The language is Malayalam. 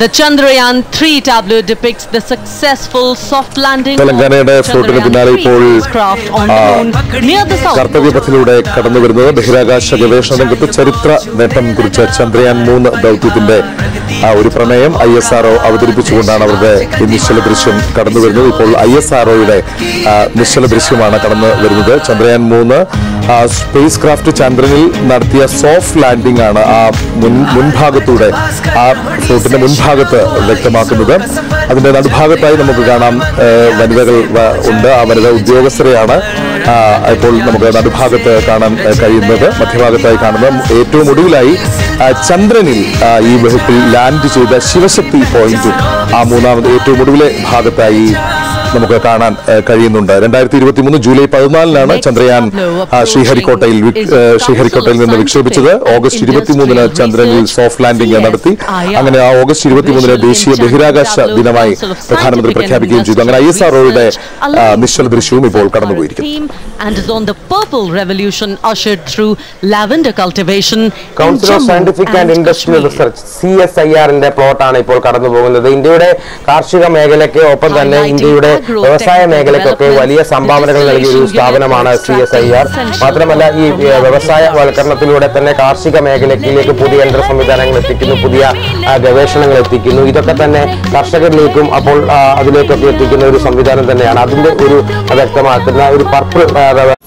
The Chandrayaan 3 tableau depicts the successful soft landing of തെലങ്കാനയുടെ ഫ്ലോട്ടിന് Chandrayaan പിന്നാലെ 3 ഇപ്പോൾ spacecraft on the ആ, moon near the south. കർത്തവ്യപഥിലൂടെ കടന്നു വരുന്നത് ബഹിരാകാശ ഗവേഷണ രംഗത്ത് ചരിത്ര നേട്ടം കുറിച്ച ചന്ദ്രയാൻ മൂന്ന് ദൗത്യത്തിന്റെ ആ, ഒരു പ്രമേയം ഐ എസ് ആർഒ അവതരിപ്പിച്ചുകൊണ്ടാണ് അവരുടെ ഈ നിശ്ചല ദൃശ്യം കടന്നു വരുന്നത് ഇപ്പോൾ ഐ എസ് ആർഒയുടെ നിശ്ചല ദൃശ്യമാണ് കടന്നു വരുന്നത് ചന്ദ്രയാൻ മൂന്ന് ആ, സ്പേസ് ക്രാഫ്റ്റ് ചന്ദ്രനിൽ നടത്തിയ സോഫ്റ്റ് ലാൻഡിംഗ് ആണ് ആ മുൻ മുൻഭാഗത്തൂടെ ആ ഫ്ലോട്ടിന്റെ മുൻഭാഗത്ത് വ്യക്തമാക്കുന്നത് അതിന്റെ നടുഭാഗത്തായി നമുക്ക് കാണാം ആ, വനിതകൾ വ- ഉണ്ട് ആ വനിതാ ഉദ്യോഗസ്ഥരെയാണ് ആ, ഇപ്പോൾ നമുക്ക് നടുഭാഗത്ത് കാണാൻ ആ, കഴിയുന്നത് മധ്യഭാഗത്തായി കാണുന്നത് ഏറ്റവും ഒടുവിലായി ആ, ചന്ദ്രനിൽ ആ, ഈ വെഹിക്കിൾ ലാൻഡ് ചെയ്ത ശിവശക്തി പോയിന്റും ആ മൂന്നാമത് ഏറ്റവും ഒടുവിലെ ഭാഗത്തായി നമുക്ക് കാണാൻ ആ, കഴിയുന്നുണ്ട് രണ്ടായിരത്തി ഇരുപത്തി മൂന്ന് ജൂലൈ പതിനാലിനാണ് ചന്ദ്രയാൻ ആ, ശ്രീഹരിക്കോട്ടയിൽ വി- ആ, ശ്രീഹരിക്കോട്ടയിൽ നിന്ന് വിക്ഷേപിച്ചത് ഓഗസ്റ്റ് ഇരുപത്തിമൂന്നിന് ചന്ദ്രനിൽ സോഫ്റ്റ് ലാൻഡിംഗ് നടത്തി അങ്ങനെ ആ ഓഗസ്റ്റ് ഇരുപത്തിമൂന്നിന് ദേശീയ ബഹിരാകാശ ദിനമായി പ്രധാനമന്ത്രി പ്രഖ്യാപിക്കുകയും ചെയ്തു അങ്ങനെ ഐ എസ് ആർഒയുടെ നിശ്ചല ദൃശ്യവും ഇപ്പോൾ കടന്നുപോയിരിക്കുന്നു Theme and is on the purple revolution ushered through lavender cultivation in council of Jammu scientific and and industrial Kashmir. Research C S I ആറിന്റെ പ്ലോട്ടാണ് ഇപ്പോൾ കടന്നു പോകുന്നത് ഇന്ത്യയുടെ കാർഷിക മേഖലയ്ക്ക് ഒപ്പം തന്നെ ഇന്ത്യയുടെ വ്യവസായ മേഖലയ്ക്കൊക്കെ വലിയ സംഭാവനകൾ നൽകിയ ഒരു സ്ഥാപനമാണ് സി എസ് ഐ ആർ മാത്രമല്ല ഈ ഏ, വ്യവസായ വൽക്കരണത്തിലൂടെ തന്നെ കാർഷിക മേഖലയിലേക്ക് പുതിയ യന്ത്ര സംവിധാനങ്ങൾ എത്തിക്കുന്നു പുതിയ ആ, ഗവേഷണങ്ങൾ എത്തിക്കുന്നു ഇതൊക്കെ തന്നെ കർഷകരിലേക്കും അപ്പോൾ ആ, അതിലേക്കൊക്കെ എത്തിക്കുന്ന ഒരു സംവിധാനം തന്നെയാണ് അതിന്റെ ഒരു വ്യക്തമാക്കുന്ന ഒരു പർപ്പിൾ